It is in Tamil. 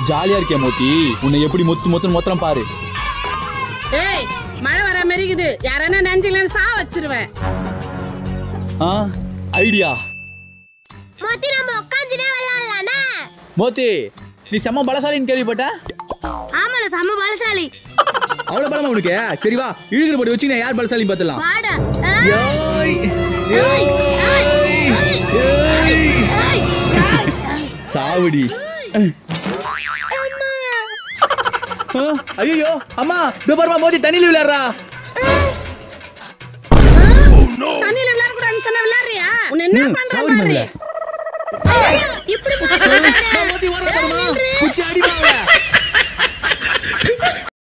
ஜாலியா இருக்கே மோத்தி உன்னை எப்படி மொத்து மொத்துன்னு மொத்தம் பாரு ஏய் மழை வர மாதிரி இருக்குது யாரன்னா நெஞ்சிலன்னு சா வச்சிருவேன் ஆ ஐடியா மொத்தி நம்ம உட்காந்துனே விளையாடலாம்னா மோத்தி நீ செம்ம பலசாலின்னு கேள்விப்பட்ட ஆமாண்ணா செம்ம பலசாலி அவ்வளவு பலமா உனக்கு சரி வா இழுகிற போட்டு வச்சு யார் பலசாலி பார்த்துலாம் வாடா ஏய், ஏய், ஏய், ஏய், ஏய், ஏய், ஏய். சாவடி ஐயோ அம்மா இதோ பாருமா மோதி தண்ணியில விளையாடுறா தண்ணியில விளையாட கூடாதுன்னு சொன்ன விளையாடுறியா உன்னை என்ன ம், பண்ற சாவடி பாரு மகளே. ஐயோ, இப்படி பண்ணாத. மோதி ஓடுறா பாருமா குச்சி அடிப்பாங்க